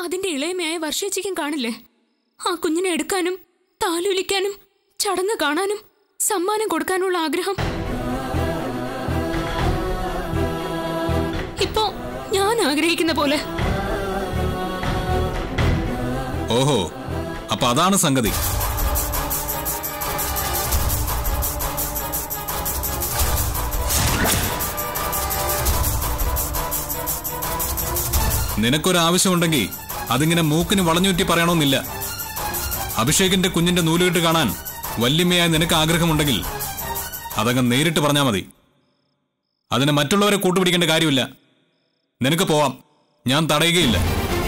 അതിന്റെ ഇളയമയായ വർഷേച്ചിക്കും കാണില്ലേ ആ കുഞ്ഞിനെ എടുക്കാനും താലൂലിക്കാനും ചടങ്ങ് കാണാനും സമ്മാനം കൊടുക്കാനുള്ള ആഗ്രഹം ഇപ്പോ ഞാൻ ആഗ്രഹിക്കുന്ന പോലെ ഓഹോ അപ്പൊ അതാണ് സംഗതി നിനക്കൊരു ആവശ്യമുണ്ടെങ്കിൽ അതിങ്ങനെ മൂക്കിന് വളഞ്ഞുറ്റി പറയണമെന്നില്ല അഭിഷേകിന്റെ കുഞ്ഞിന്റെ നൂലുകെട്ട് കാണാൻ വല്യമ്മയായ നിനക്ക് ആഗ്രഹമുണ്ടെങ്കിൽ അതങ്ങ് നേരിട്ട് പറഞ്ഞാൽ മതി അതിന് മറ്റുള്ളവരെ കൂട്ടുപിടിക്കേണ്ട കാര്യമില്ല നിനക്ക് പോവാം ഞാൻ തടയുകയില്ല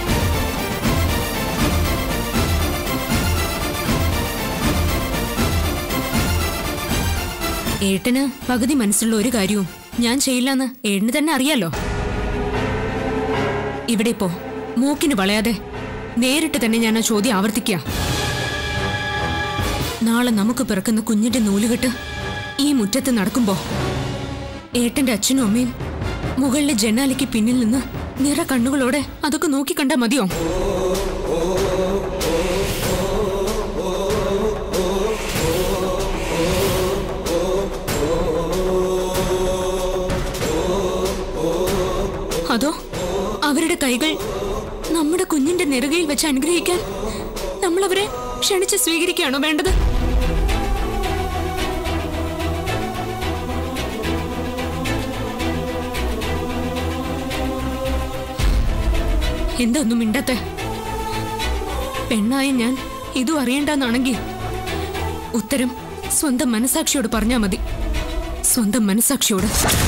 ഏട്ടന് പകുതി മനസ്സുള്ള ഒരു കാര്യവും ഞാൻ ചെയ്യില്ലെന്ന് ഏട്ടന് തന്നെ അറിയാലോ ഇവിടെ ഇപ്പോ മൂക്കിന് വളയാതെ നേരിട്ട് തന്നെ ഞാൻ ആ ചോദ്യം ആവർത്തിക്കുക നാളെ നമുക്ക് പിറക്കുന്ന കുഞ്ഞിന്റെ നൂലുകെട്ട് ഈ മുറ്റത്ത് നടക്കുമ്പോ ഏട്ടന്റെ അച്ഛനും അമ്മയും മുകളിലെ ജനാലയ്ക്ക് പിന്നിൽ നിന്ന് നിറ കണ്ണുകളോടെ അതൊക്കെ നോക്കിക്കണ്ടാ മതിയോ അതോ അവരുടെ കൈകൾ നമ്മുടെ കുഞ്ഞിന്റെ നെറുകയിൽ വെച്ച് അനുഗ്രഹിക്കാൻ നമ്മൾ അവരെ ക്ഷണിച്ച് സ്വീകരിക്കുകയാണോ വേണ്ടത് എന്താ ഒന്നും മിണ്ടാത്തെ പെണ്ണായ ഞാൻ ഇതും അറിയണ്ടെന്നാണെങ്കിൽ ഉത്തരം സ്വന്തം മനസാക്ഷിയോട് പറഞ്ഞാ മതി സ്വന്തം മനസാക്ഷിയോട്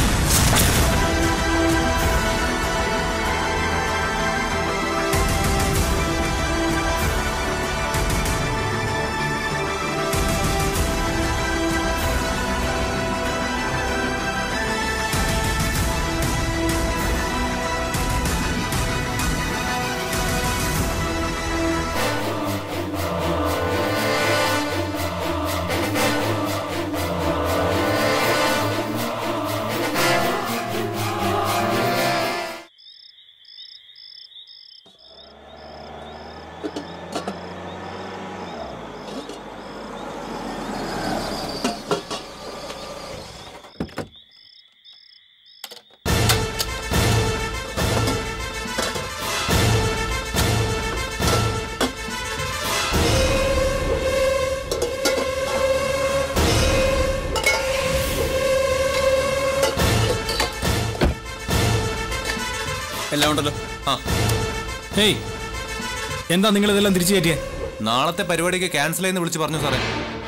എല്ലാം ഉണ്ടല്ലോ ആ ഹേയ് എന്താ നിങ്ങൾ ഇതെല്ലാം തിരിച്ചു കയറ്റിയേ നാളത്തെ പരിപാടിക്ക് ക്യാൻസൽ ചെയ്യുന്ന വിളിച്ച് പറഞ്ഞു സാറേ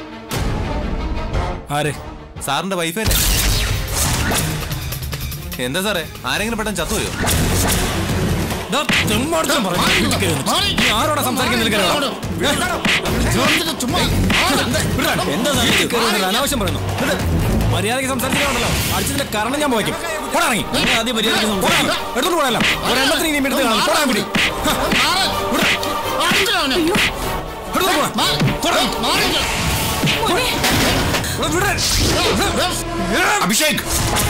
ആരെ സാറിന്റെ വൈഫ് തന്നെ എന്താ സാറേ ആരെങ്കിലും പെട്ടെന്ന് ചത്തുപോയോ ദാ, തെമ്മാടിത്തരം പറഞ്ഞു. വീട്ടിൽ കയറി വന്നു. നീ ആരോടാ സംസാരിക്കുന്നത് നിനക്കറിയാമോ? വിടാ. എന്താ സാറേ ഇത്? കയറി വന്നിട്ട് അനാവശ്യം പറയുന്നു വിട്. മര്യാദയ്ക്ക് സംസാരിക്കാണ്ടല്ലോ അടിച്ചതിന്റെ കാരണം ഞാൻ പോയിക്കും പോടാ ഇറങ്ങി ആദ്യം മര്യാദയ്ക്ക് സംസാരിക്കും എടുത്തോണ്ട് പോകാനല്ല ഒരെണ്ണത്തിന് ഇനിയും എടുത്ത് കാണാം പോടാൻ പിടി എടുത്തോണ്ട് പോടാ. പോടാ. ഇവിടെ വിടാൻ. അഭിഷേക്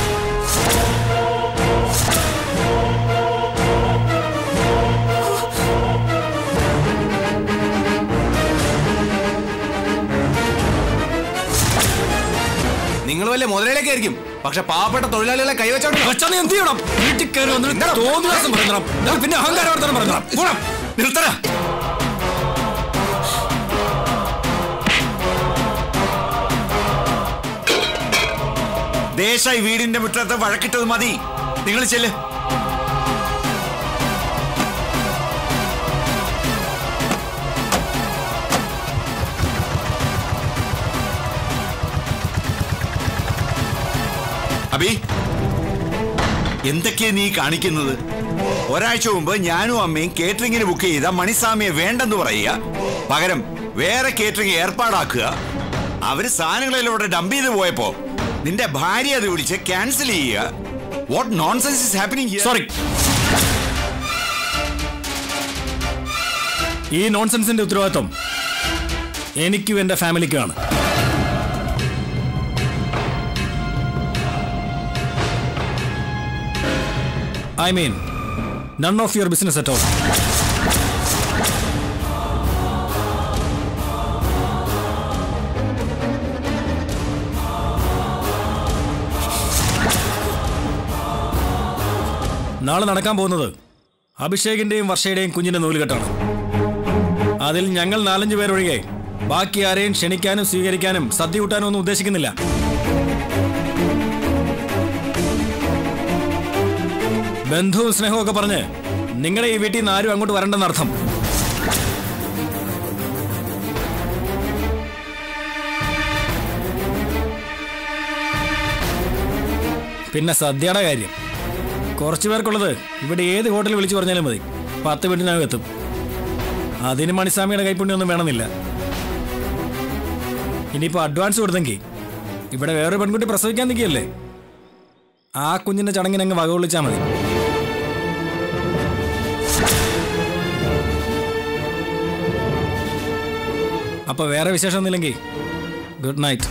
നിങ്ങൾ വല്ല മുതലയിലേക്ക് ആയിരിക്കും പക്ഷെ പാവപ്പെട്ട തൊഴിലാളികളെ കൈവച്ചോണ്ടല്ലോ അച്ഛാ, നീ എന്ത് ചെയ്യണം വീട്ടിൽ കയറി വന്നിട്ട് തോന്നിയാസം പറയുന്നണം പിന്നെ അഹങ്കാരം വർത്തനം പറയുന്നണം പോണം നിർത്തണ ദേശായി വീടിന്റെ മുറ്റത്ത് വഴക്കിട്ടത് മതി നിങ്ങൾ ചെല്ല് അബി എന്തൊക്കെയാ നീ കാണിക്കുന്നത് ഒരാഴ്ച മുമ്പ് ഞാനും അമ്മയും കേറ്ററിംഗിന് ബുക്ക് ചെയ്ത മണിസ്വാമിയെ വേണ്ടെന്ന് പറയുക പകരം വേറെ കേറ്ററിംഗ് ഏർപ്പാടാക്കുക അവര് സാധനങ്ങളെല്ലാം ഡംപ് ചെയ്ത് പോയപ്പോ നിന്റെ ഭാര്യ അത് വിളിച്ച് ക്യാൻസൽ ചെയ്യുക what nonsense is happening sorry ഈ നോൺസെൻസിന്റെ ഉത്തരവാദിത്വം എനിക്കും എന്റെ ഫാമിലിക്കുമാണ് I mean none of your business at all നാളെ നടക്കാൻ പോകുന്നത് അഭിഷേകിന്റെയും വർഷയുടെയും കുഞ്ഞിന്റെ നൂലുകെട്ടാണ് അതിൽ ഞങ്ങൾ നാലഞ്ചു പേരൊഴികെ ബാക്കി ആരെയും ക്ഷണിക്കാനും സ്വീകരിക്കാനും സദ്യ കൂട്ടാനും ഒന്നും ഉദ്ദേശിക്കുന്നില്ല ബന്ധുവും സ്നേഹവും ഒക്കെ പറഞ്ഞ് നിങ്ങളുടെ ഈ വീട്ടിൽ നിന്ന് ആരും അങ്ങോട്ട് വരണ്ടെന്നർത്ഥം പിന്നെ സദ്യയുടെ കാര്യം കുറച്ചു പേർക്കുള്ളത് ഇവിടെ ഏത് ഹോട്ടൽ വിളിച്ചു പറഞ്ഞാലും മതി പത്ത് മിനിറ്റിനകം എത്തും അതിന് മണിസ്വാമിയുടെ കൈപ്പുണ്യൊന്നും വേണമെന്നില്ല ഇനിയിപ്പോൾ അഡ്വാൻസ് കൊടുത്തെങ്കിൽ ഇവിടെ വേറൊരു പെൺകുട്ടി പ്രസവിക്കാൻ നിൽക്കുകയല്ലേ ആ കുഞ്ഞിന്റെ ചടങ്ങിന് അങ്ങ് വകകൊള്ളിച്ചാൽ മതി അപ്പൊ വേറെ വിശേഷമൊന്നുമില്ലെങ്കിൽ ഗുഡ് നൈറ്റ്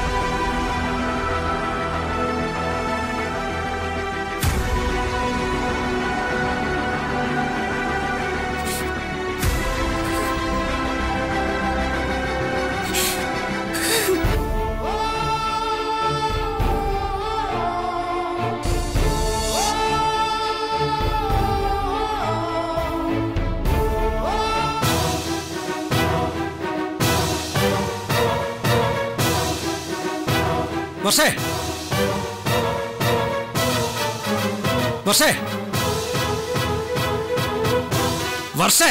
വർഷേ വർഷേ വർഷേ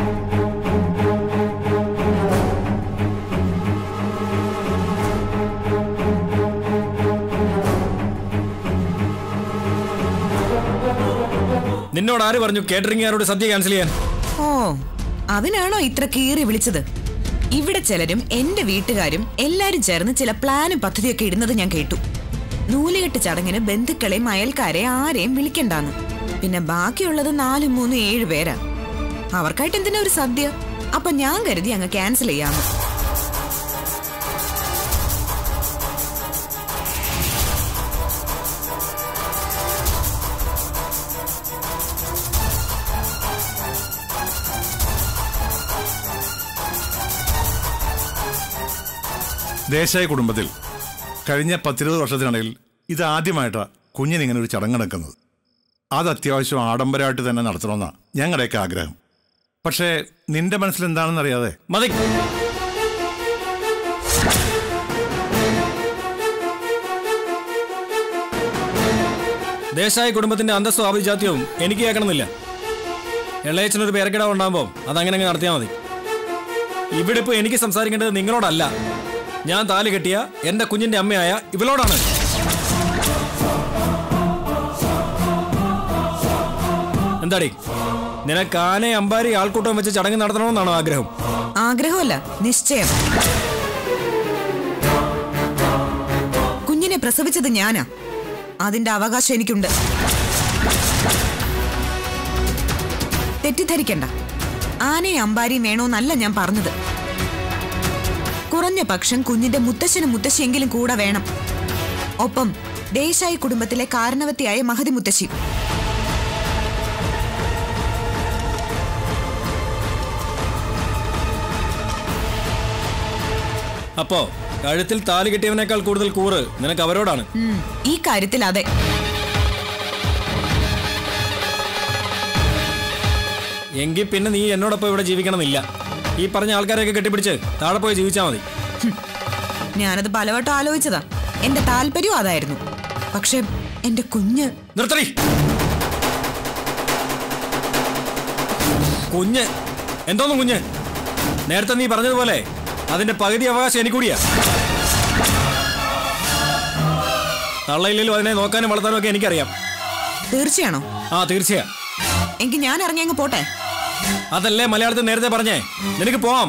നിന്നോട് ആര് പറഞ്ഞു കേറ്ററിംഗുകാരോട് സദ്യ ക്യാൻസൽ ചെയ്യാൻ ഓ അതിനാണോ ഇത്ര കീറി വിളിച്ചത് ഇവിടെ ചിലരും എന്റെ വീട്ടുകാരും എല്ലാരും ചേർന്ന് ചില പ്ലാനും പദ്ധതിയൊക്കെ ഇടുന്നത് ഞാൻ കേട്ടു നൂലുകെട്ട് ചടങ്ങിന് ബന്ധുക്കളെയും അയൽക്കാരെ ആരെയും വിളിക്കണ്ടാന്ന് പിന്നെ ബാക്കിയുള്ളത് നാലും മൂന്നും ഏഴ് പേരാ അവർക്കായിട്ട് എന്തിനാ ഒരു സദ്യ അപ്പൊ ഞാൻ കരുതി അങ്ങ് ക്യാൻസൽ ചെയ്യാന്ന് ദേശായ കുടുംബത്തിൽ കഴിഞ്ഞ പത്തിരുപത് വർഷത്തിനിടയിൽ ഇത് ആദ്യമായിട്ടാണ് കുഞ്ഞിനിങ്ങനെ ഒരു ചടങ്ങ് നടക്കുന്നത് അത് അത്യാവശ്യം ആഡംബരമായിട്ട് തന്നെ നടത്തണമെന്നാണ് ഞങ്ങളുടെയൊക്കെ ആഗ്രഹം പക്ഷേ നിന്റെ മനസ്സിൽ എന്താണെന്നറിയാതെ മതി ദേശായ കുടുംബത്തിന്റെ അന്തസ്സും ആഭിജാത്യവും എനിക്ക് കേൾക്കണമെന്നില്ല ഇളയച്ചനൊരു പേരക്കിട ഉണ്ടാകുമ്പോൾ അതങ്ങനെ അങ്ങ് നടത്തിയാൽ മതി ഇവിടെ ഇപ്പോൾ എനിക്ക് സംസാരിക്കേണ്ടത് നിങ്ങളോടല്ല ഞാൻ താലി കെട്ടിയ എന്റെ കുഞ്ഞിന്റെ അമ്മയായ ഇവളോടാണ് എന്താടി നിനക്ക് ആനെ അമ്പാരി ആൾക്കൂട്ടം വെച്ച് ചടങ്ങ് നടത്തണമെന്നാണോ ആഗ്രഹം ആഗ്രഹമല്ല നിശ്ചയം കുഞ്ഞിനെ പ്രസവിച്ചത് ഞാനാ അതിന്റെ അവകാശം എനിക്കുണ്ട് തെറ്റിദ്ധരിക്കണ്ട ആനയും അമ്പാരിയും വേണോന്നല്ല ഞാൻ പറഞ്ഞത് കുറഞ്ഞ പക്ഷം കുഞ്ഞിന്റെ മുത്തശ്ശനും മുത്തശ്ശിയെങ്കിലും കൂടെ വേണം ഒപ്പം ദേശായി കുടുംബത്തിലെ കാരണവത്തിയായ മഹതി മുത്തശ്ശി അപ്പോ കഴുത്തിൽ താലി കെട്ടിയവനേക്കാൾ കൂടുതൽ കൂറ് നിനക്ക് അവരോടാണ് ഉം, ഈ കാര്യത്തിൽ അതെ എങ്കിൽ പിന്നെ നീ എന്നോടൊപ്പം ഇവിടെ ജീവിക്കണമെന്നില്ല ഈ പറഞ്ഞ ആൾക്കാരെയൊക്കെ കെട്ടിപ്പിടിച്ച് താഴെ പോയി ജീവിച്ചാൽ മതി ഞാനത് പലവട്ടം ആലോചിച്ചതാ എന്റെ താല്പര്യവും അതായിരുന്നു പക്ഷെ എന്റെ കുഞ്ഞ് നിർത്തടി കുഞ്ഞ് എന്തോന്നും കുഞ്ഞ് നേരത്തെ നീ പറഞ്ഞതുപോലെ അതിന്റെ പകുതി അവകാശം എനിക്കൂടിയാ തള്ളയില്ലല്ലോ അതിനെ നോക്കാനും വളർത്താനും ഒക്കെ എനിക്കറിയാം തീർച്ചയാണോ ആ തീർച്ചയാ എങ്കിൽ ഞാൻ ഇറങ്ങി അങ്ങ് പോട്ടെ അതല്ലേ മലയാളത്തിൽ നേരത്തെ പറഞ്ഞേ നിനക്ക് പോവാം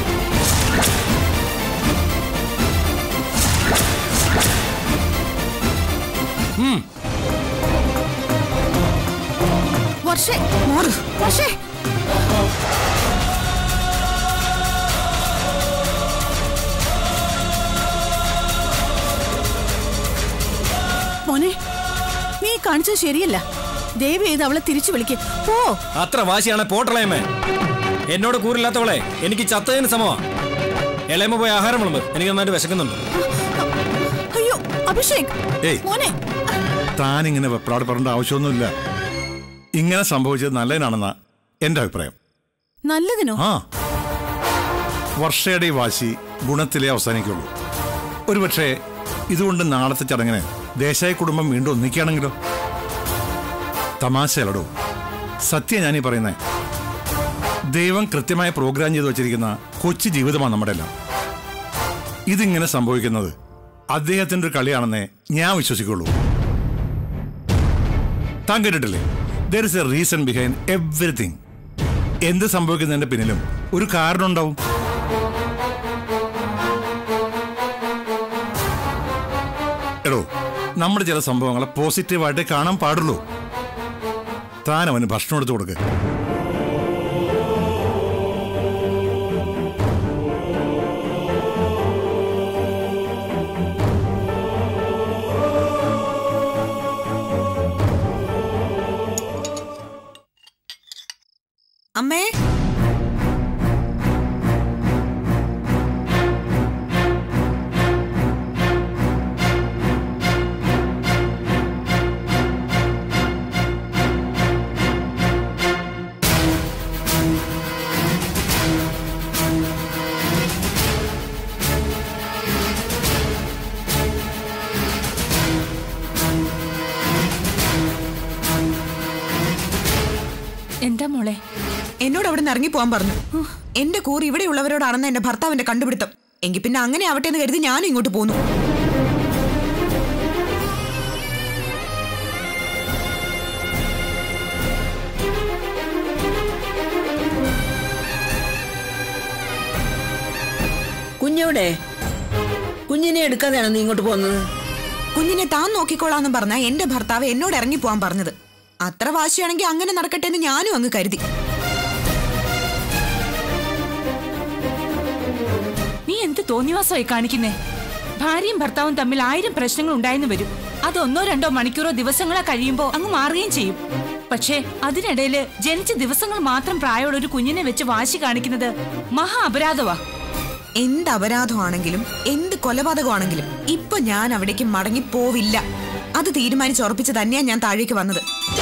ഉം വർഷേ മാറ് വർഷേ മോനെ നീ കാണിച്ചത് ശരിയല്ല ദേവി ചെയ്ത് അവളെ തിരിച്ചു വിളിക്ക് പോ അത്ര വാശിയാണ് പോട്ടളയമ്മേ എന്നോട് കൂറില്ലാത്തവളെ എനിക്ക് ചത്തതിന് സമമാ ഇളയമ്മ പോയി ആഹാരം വിളമ്പ് എനിക്ക് നന്നായിട്ട് വിശക്കുന്നുണ്ട് അയ്യോ അഭിഷേക് ഏയ്. മോനെ താനിങ്ങനെ വെപ്രാട് പറയേണ്ട ആവശ്യമൊന്നുമില്ല ഇങ്ങനെ സംഭവിച്ചത് നല്ലതിനാണെന്ന എൻ്റെ അഭിപ്രായം നല്ലതിനോ ആ വർഷയുടെ ഈ വാശി ഗുണത്തിലേ അവസാനിക്കുള്ളൂ ഒരുപക്ഷെ ഇതുകൊണ്ട് നാളത്തെ ചടങ്ങിന് ദേശായി കുടുംബം വീണ്ടും ഒന്നിക്കുകയാണെങ്കിലോ തമാശയല്ലടോ സത്യം ഞാനീ പറയുന്നേ ദൈവം കൃത്യമായ പ്രോഗ്രാം ചെയ്തു വച്ചിരിക്കുന്ന കൊച്ചു ജീവിതമാണ് നമ്മുടെ എല്ലാം ഇതിങ്ങനെ സംഭവിക്കുന്നത് അദ്ദേഹത്തിന്റെ ഒരു കളിയാണെന്നേ ഞാൻ വിശ്വസിക്കുള്ളൂ താൻ കേട്ടിട്ടില്ലേ there is a reason behind everything എന്ത് സംഭവിക്കുന്നതിന്റെ പിന്നിലും ഒരു കാരണം ഉണ്ടാവും എടോ നമ്മുടെ ചില സംഭവങ്ങളെ പോസിറ്റീവായിട്ട് കാണാൻ പാടുള്ളൂ താൻ അവന് ഭക്ഷണം എടുത്തു കൊടുക്കുക അമ്മേ എന്താ മോളെ എന്നോട് അവിടെ നിന്ന് ഇറങ്ങി പോകാൻ പറഞ്ഞു എന്റെ കൂറ് ഇവിടെയുള്ളവരോടാണെന്ന് എന്റെ ഭർത്താവിന്റെ കണ്ടുപിടുത്തം എങ്കിൽ പിന്നെ അങ്ങനെ ആവട്ടെ എന്ന് കരുതി ഞാനും ഇങ്ങോട്ട് പോന്നു കുഞ്ഞെവിടെ കുഞ്ഞിനെ എടുക്കാതെയാണ് നീ ഇങ്ങോട്ട് പോകുന്നത് കുഞ്ഞിനെ താൻ നോക്കിക്കോളാന്ന് പറഞ്ഞ എന്റെ ഭർത്താവ് എന്നോട് ഇറങ്ങി പോകാൻ പറഞ്ഞത് അത്ര വാശിയാണെങ്കിൽ അങ്ങനെ നടക്കട്ടെ എന്ന് ഞാനും അങ്ങ് കരുതി നീ എന്ത് തോന്നിവാസമായി കാണിക്കുന്നേ ഭാര്യയും ഭർത്താവും തമ്മിൽ ആയിരം പ്രശ്നങ്ങൾ ഉണ്ടായെന്ന് വരും അത് ഒന്നോ രണ്ടോ മണിക്കൂറോ ദിവസങ്ങളോ കഴിയുമ്പോൾ അങ്ങ് മാറുകയും ചെയ്യും പക്ഷേ അതിനിടയിൽ ജനിച്ച ദിവസങ്ങൾ മാത്രം പ്രായമുള്ള ഒരു കുഞ്ഞിനെ വെച്ച് വാശി കാണിക്കുന്നത് മഹാ അപരാധമാ എന്ത് അപരാധമാണെങ്കിലും എന്ത് കൊലപാതകമാണെങ്കിലും ഇപ്പൊ ഞാൻ അവിടേക്ക് മടങ്ങി പോവില്ല അത് തീരുമാനിച്ചുറപ്പിച്ച് തന്നെയാ ഞാൻ താഴേക്ക് വന്നത്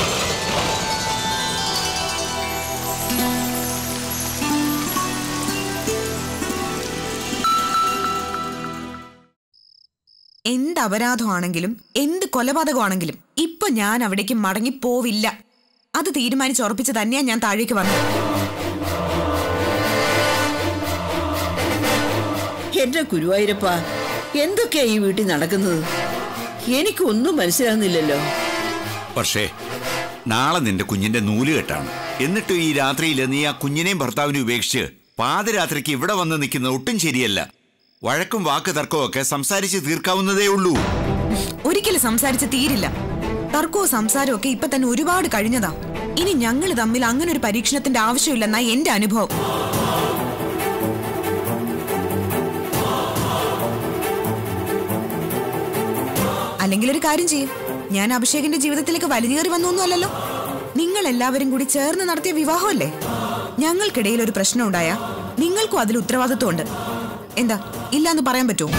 എന്ത് അപരാധമാണെങ്കിലും എന്ത് കൊലപാതകമാണെങ്കിലും ഇപ്പൊ ഞാൻ അവിടേക്ക് മടങ്ങി പോവില്ല അത് തീരുമാനിച്ചുറപ്പിച്ച് തന്നെയാ ഞാൻ താഴേക്ക് വന്നത് എന്റെ ഗുരുവായൂരപ്പ എന്തൊക്കെയാ ഈ വീട്ടിൽ നടക്കുന്നത് എനിക്കൊന്നും മനസ്സിലാകുന്നില്ലല്ലോ പക്ഷേ നാളെ നിന്റെ കുഞ്ഞിന്റെ നൂലുകെട്ടാണ് എന്നിട്ട് ഈ രാത്രിയിൽ നീ ആ കുഞ്ഞിനെയും ഭർത്താവിനെയും ഉപേക്ഷിച്ച് പാതിരാത്രിക്ക് ഇവിടെ വന്ന് നിൽക്കുന്നത് ഒട്ടും ശരിയല്ല വഴക്കും വാക്ക് തർക്കവും ഒക്കെ സംസാരിച്ച് തീർക്കാവുന്നതേ ഉള്ളൂ ഒരിക്കലും സംസാരിച്ച് തീരില്ല തർക്കവും സംസാരവും ഒക്കെ ഇപ്പൊ തന്നെ ഒരുപാട് കഴിഞ്ഞതാ ഇനി ഞങ്ങൾ തമ്മിൽ അങ്ങനെ ഒരു പരീക്ഷണത്തിന്റെ ആവശ്യമില്ലെന്നാ എന്റെ അനുഭവം അല്ലെങ്കിൽ ഒരു കാര്യം ചെയ്യും ഞാൻ അഭിഷേകിന്റെ ജീവിതത്തിലേക്ക് വലിഞ്ഞേറി വന്നൊന്നും അല്ലല്ലോ നിങ്ങൾ എല്ലാവരും കൂടി ചേർന്ന് നടത്തിയ വിവാഹമല്ലേ ഞങ്ങൾക്കിടയിൽ ഒരു പ്രശ്നം ഉണ്ടായാ നിങ്ങൾക്കും അതിൽ ഉത്തരവാദിത്വമുണ്ട് എന്താ ഇല്ലാന്ന് പറയാൻ പറ്റുമോ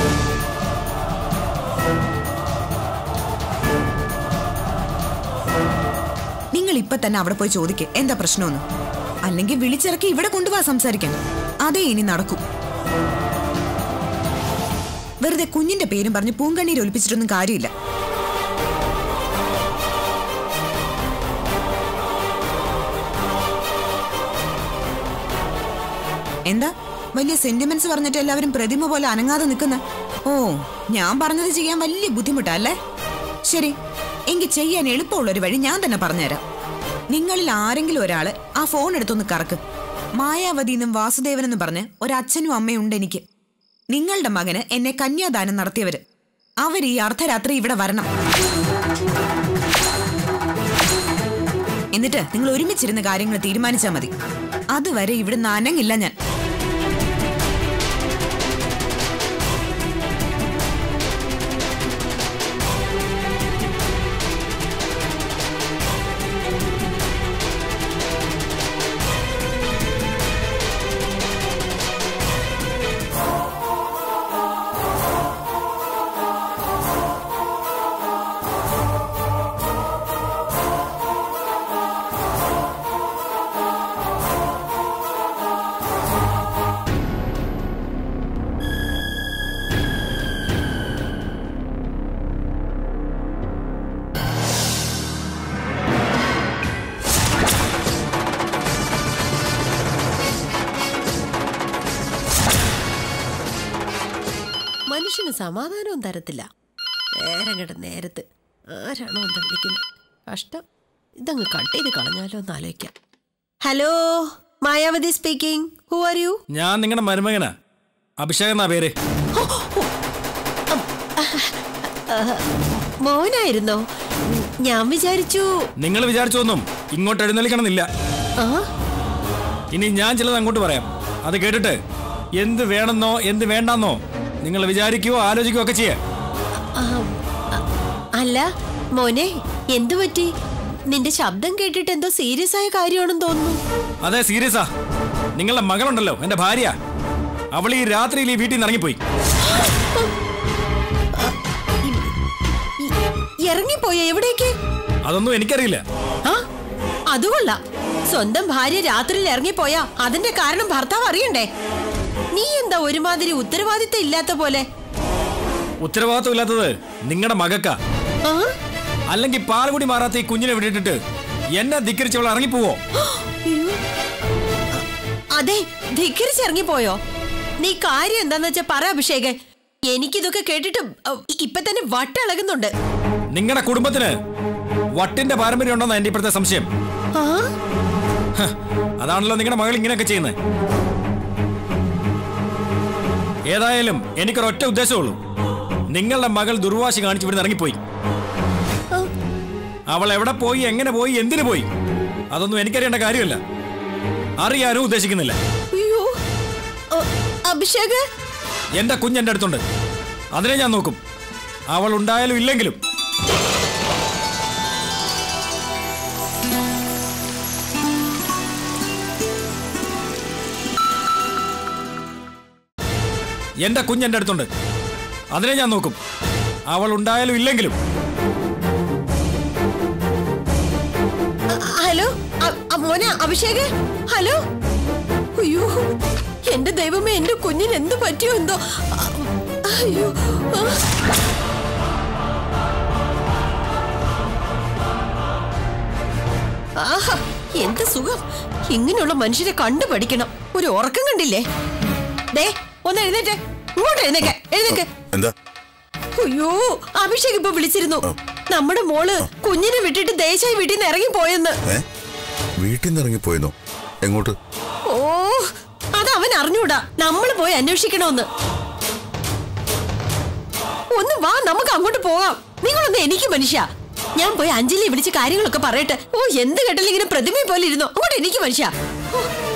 നിങ്ങൾ ഇപ്പൊ തന്നെ അവിടെ പോയി ചോദിക്ക് എന്താ പ്രശ്നമെന്ന് അല്ലെങ്കിൽ വിളിച്ചിറക്കി ഇവിടെ കൊണ്ടുപോവാ സംസാരിക്കാൻ അതേ ഇനി നടക്കൂ വെറുതെ കുഞ്ഞിന്റെ പേരും പറഞ്ഞ് പൂങ്കണ്ണീര് ഒലിപ്പിച്ചിട്ടൊന്നും കാര്യമില്ല എന്താ വലിയ സെന്റിമെന്റ്സ് പറഞ്ഞിട്ട് എല്ലാവരും പ്രതിമ പോലെ അനങ്ങാതെ നിൽക്കുന്ന ഓ ഞാൻ പറഞ്ഞത് ചെയ്യാൻ വലിയ ബുദ്ധിമുട്ടാ അല്ലേ ശരി എങ്കിൽ ചെയ്യാൻ എളുപ്പമുള്ള ഒരു വഴി ഞാൻ തന്നെ പറഞ്ഞുതരാം നിങ്ങളിൽ ആരെങ്കിലും ഒരാള് ആ ഫോൺ എടുത്തൊന്ന് കറക്ക് മായാവതി എന്നും വാസുദേവൻ എന്നും പറഞ്ഞ് ഒരച്ഛനും അമ്മയും ഉണ്ട് എനിക്ക് നിങ്ങളുടെ മകന് എന്നെ കന്യാദാനം നടത്തിയവര് അവർ ഈ അർദ്ധരാത്രി ഇവിടെ വരണം എന്നിട്ട് നിങ്ങൾ ഒരുമിച്ചിരുന്ന് കാര്യങ്ങൾ തീരുമാനിച്ചാൽ മതി അതുവരെ ഇവിടെ അനങ്ങില്ല ഞാൻ ഒരു സമാധാനവും തരത്തില്ല നേരം കേട്ട നേരത്ത് ആരാണോ എന്താ വിളിക്കുന്നത് കഷ്ടം ഇതങ്ങ് കട്ട് ചെയ്ത് കളഞ്ഞാലോ എന്ന് ആലോചിക്കാം hello Mayawati speaking who are you ഞാൻ നിങ്ങളുടെ മരുമകനാ അഭിഷേക് എന്നാ പേര് മോനായിരുന്നോ ഞാൻ വിചാരിച്ചു നിങ്ങൾ വിചാരിച്ചൊന്നും ഇങ്ങോട്ട് എഴുന്നള്ളിക്കണമെന്നില്ല ആ ഇനി ഞാൻ ചിലത് അങ്ങോട്ട് പറയാം അത് കേട്ടിട്ട് എന്ത് വേണമെന്നോ എന്ത് വേണ്ടെന്നോ നിങ്ങൾ വിചാരിക്കുകയോ ആലോചിക്കുകയോ ഒക്കെ ചെയ്യാം ആ, അ- അല്ല മോനെ എന്തു പറ്റി നിന്റെ ശബ്ദം കേട്ടിട്ട് എന്തോ സീരിയസ് ആയ കാര്യമാണെന്ന് തോന്നുന്നു അതെ സീരിയസാ നിങ്ങളുടെ മകളുണ്ടല്ലോ എന്റെ ഭാര്യ അവൾ ഈ രാത്രിയിൽ ഈ വീട്ടിൽ നിന്ന് ഇറങ്ങിപ്പോയി ഇ- ഇറങ്ങിപ്പോയോ എവിടേക്ക് അതൊന്നും എനിക്കറിയില്ല ആ അതുകൊള്ള സ്വന്തം ഭാര്യ രാത്രിയിൽ ഇറങ്ങിപ്പോയാ അതിന്റെ കാരണം ഭർത്താവ് അറിയണ്ടേ നീ എന്താ ഒരുമാതിരി ഉത്തരവാദിത്തം ഇല്ലാത്ത പോലെ ഉത്തരവാദിത്വം ഇല്ലാത്തത് നിങ്ങളുടെ മകക്കാ ആ? അല്ലെങ്കിൽ പാൽകുടി മാറാത്ത ഈ കുഞ്ഞിനെ വിട്ടിട്ട് എന്നെ ധിക്കരിച്ചവൾ ഇറങ്ങിപ്പോവോ അയ്യോ. അതെ ധിക്കരിച്ചിറങ്ങിപ്പോയോ നീ കാര്യം എന്താന്ന് വെച്ചാ പറ അഭിഷേക് എനിക്കിതൊക്കെ കേട്ടിട്ട് അ, ഇപ്പൊ തന്നെ വട്ടിളകുന്നുണ്ട് നിങ്ങളുടെ കുടുംബത്തിന് വട്ടിന്റെ പാരമ്പര്യം ഉണ്ടെന്നാ എന്റെ ഇപ്പോഴത്തെ സംശയം ആ ഹ, അതാണല്ലോ നിങ്ങളുടെ മകൾ ഇങ്ങനെയൊക്കെ ചെയ്യുന്നത് ഏതായാലും എനിക്കൊരൊറ്റ ഉദ്ദേശമുള്ളൂ നിങ്ങളുടെ മകൾ ദുർവാശി കാണിച്ച് ഇവിടുന്ന് ഇറങ്ങിപ്പോയി അവൾ എവിടെ പോയി എങ്ങനെ പോയി എന്തിനു പോയി അതൊന്നും എനിക്കറിയേണ്ട കാര്യമല്ല അറിയാനും ഉദ്ദേശിക്കുന്നില്ല അയ്യോ അ, അഭിഷേക് എന്റെ കുഞ്ഞ് എന്റെ അടുത്തുണ്ട് അതിനെ ഞാൻ നോക്കും അവൾ ഉണ്ടായാലും ഇല്ലെങ്കിലും എന്റെ കുഞ്ഞ് എന്റെ അടുത്തുണ്ട് അതിനെ ഞാൻ നോക്കും അവൾ ഉണ്ടായാലും ഇല്ലെങ്കിലും അ, ഹലോ അ- അ, മോനെ അഭിഷേക് ഹലോ അയ്യോ എന്റെ ദൈവമേ എന്റെ കുഞ്ഞിന് എന്ത് പറ്റിയോ എന്തോ അ, അയ്യോ ആ. ആഹാ എന്ത് സുഖം ഇങ്ങനെയുള്ള മനുഷ്യരെ കണ്ടു പഠിക്കണം ഒരു ഉറക്കം കണ്ടില്ലേ ദേ ഒന്ന് എഴുന്നേറ്റ് ഇങ്ങോട്ട് എഴുന്നേക്കെ എഴുന്നേക്ക് എന്താ അയ്യോ അഭിഷേക് ഇപ്പൊ വിളിച്ചിരുന്നു നമ്മുടെ മോള് കുഞ്ഞിനെ വിട്ടിട്ട് ദേശായി വീട്ടിൽ നിന്ന് ഇറങ്ങി പോയെന്ന് ഏ വീട്ടിൽ നിന്ന് ഇറങ്ങിപ്പോയെന്നോ എങ്ങോട്ട് ഓ അത് അവൻ അറിഞ്ഞൂടാ നമ്മൾ പോയി അന്വേഷിക്കണമെന്ന് ഒന്ന് വാ നമുക്ക് അങ്ങോട്ട് പോവാം നിങ്ങളൊന്ന് എനിക്ക് മനുഷ്യ ഞാൻ പോയി അഞ്ജലി വിളിച്ച് കാര്യങ്ങളൊക്കെ പറയട്ടെ ഓ എന്ത് കേട്ടാലും ഇങ്ങനെ പ്രതിമയെ പോലെ ഇരുന്നോ അങ്ങോട്ട് എനിക്ക് മനുഷ്യ ഓ,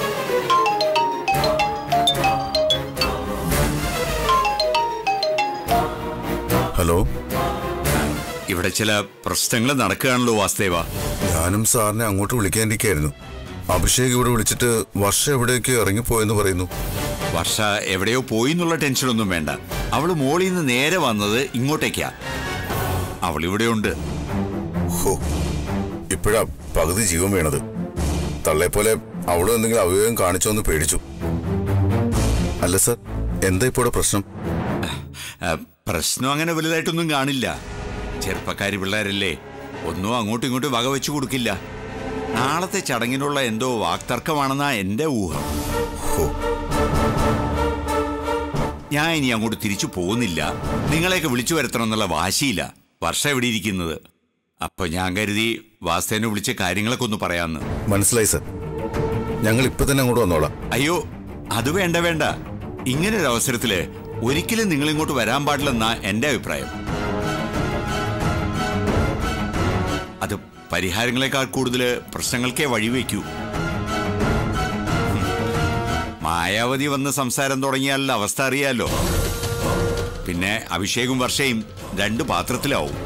ഹലോ ഇവിടെ ചില പ്രശ്നങ്ങൾ നടക്കുകയാണല്ലോ വാസ്തേവ ഞാനും സാറിനെ അങ്ങോട്ട് വിളിക്കാനിരിക്കായിരുന്നു അഭിഷേക് ഇവിടെ വിളിച്ചിട്ട് വർഷ എവിടേക്ക് ഇറങ്ങിപ്പോയെന്ന് പറയുന്നു വർഷ എവിടെയോ പോയി എന്നുള്ള ടെൻഷനൊന്നും വേണ്ട അവള് മോളിൽ നിന്ന് നേരെ വന്നത് ഇങ്ങോട്ടേക്കാ അവൾ ഇവിടെ ഉണ്ട് ഹോ ഇപ്പോഴാ പകുതി ജീവൻ വീണത് തള്ളെ പോലെ അവിടെ എന്തെങ്കിലും അവയവം കാണിച്ചോന്ന് പേടിച്ചു അല്ല സർ എന്താ ഇപ്പോൾ പ്രശ്നം ആ, പ്രശ്നം അങ്ങനെ വലുതായിട്ടൊന്നും കാണില്ല ചെറുപ്പക്കാരി പിള്ളേരല്ലേ ഒന്നും അങ്ങോട്ടും ഇങ്ങോട്ടും വക വെച്ചു കൊടുക്കില്ല നാളത്തെ ചടങ്ങിനുള്ള എന്തോ വാക്തർക്കമാണെന്നാ എന്റെ ഊഹം ഞാൻ ഇനി അങ്ങോട്ട് തിരിച്ചു പോകുന്നില്ല നിങ്ങളെയൊക്കെ വിളിച്ചു വരുത്തണം എന്നുള്ള വാശിയില്ല വർഷം എവിടെ ഇരിക്കുന്നത് അപ്പൊ ഞാൻ കരുതി വാസ്തേനെ വിളിച്ച കാര്യങ്ങളൊക്കെ ഒന്ന് പറയാന്ന് മനസ്സിലായി സർ ഞങ്ങൾ ഇപ്പൊ തന്നെ അങ്ങോട്ട് വന്നോളാം അയ്യോ അത് വേണ്ട വേണ്ട ഇങ്ങനൊരു അവസരത്തില് ഒരിക്കലും നിങ്ങൾ ഇങ്ങോട്ട് വരാൻ പാടില്ലെന്നാ എന്റെ അഭിപ്രായം അത് പരിഹാരങ്ങളെക്കാൾ കൂടുതൽ പ്രശ്നങ്ങൾക്കേ വഴിവെക്കൂ ഉം. മായാവതി വന്ന് സംസാരം തുടങ്ങിയാൽ അവസ്ഥ അറിയാലോ പിന്നെ അഭിഷേകും വർഷയും രണ്ട് പാത്രത്തിലാവും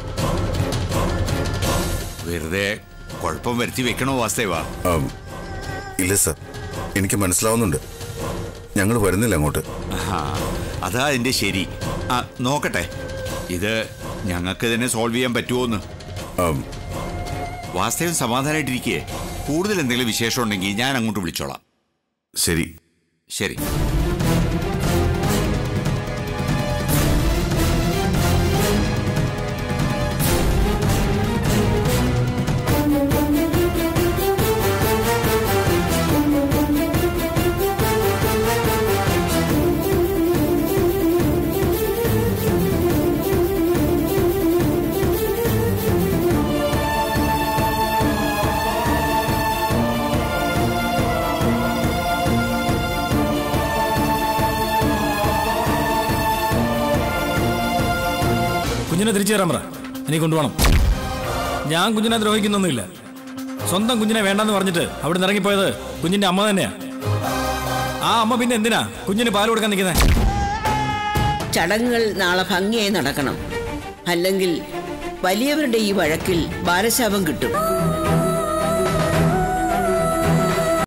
വെറുതെ കുഴപ്പം വരുത്തി വെക്കണോ വാസ്തേവ ആം, ഇല്ല സർ എനിക്ക് മനസ്സിലാവുന്നുണ്ട് ഞങ്ങൾ വരുന്നില്ല അങ്ങോട്ട് ആ, അതാ അതിന്റെ ശരി ആ നോക്കട്ടെ ഇത് ഞങ്ങൾക്ക് തന്നെ സോൾവ് ചെയ്യാൻ പറ്റുമോന്ന് ആം, വാസ്തവം സമാധാനമായിട്ടിരിക്കേ കൂടുതൽ എന്തെങ്കിലും വിശേഷം ഉണ്ടെങ്കിൽ ഞാൻ അങ്ങോട്ട് വിളിച്ചോളാം ശരി ശരി കുഞ്ഞിനെ തിരിച്ചു തരാൻ പറ എനിക്ക് കൊണ്ടുപോകണം ഞാൻ കുഞ്ഞിനെ ദ്രോഹിക്കുന്നൊന്നുമില്ല സ്വന്തം കുഞ്ഞിനെ വേണ്ടെന്ന് പറഞ്ഞിട്ട് അവിടെ നിന്ന് ഇറങ്ങിപ്പോയത് കുഞ്ഞിന്റെ അമ്മ തന്നെയാ ആ അമ്മ പിന്നെ എന്തിനാ കുഞ്ഞിന് പാൽ കൊടുക്കാൻ നിൽക്കുന്നത് ചടങ്ങുകൾ നാളെ ഭംഗിയായി നടക്കണം അല്ലെങ്കിൽ വലിയവരുടെ ഈ വഴക്കിൽ ബാലശാപം കിട്ടും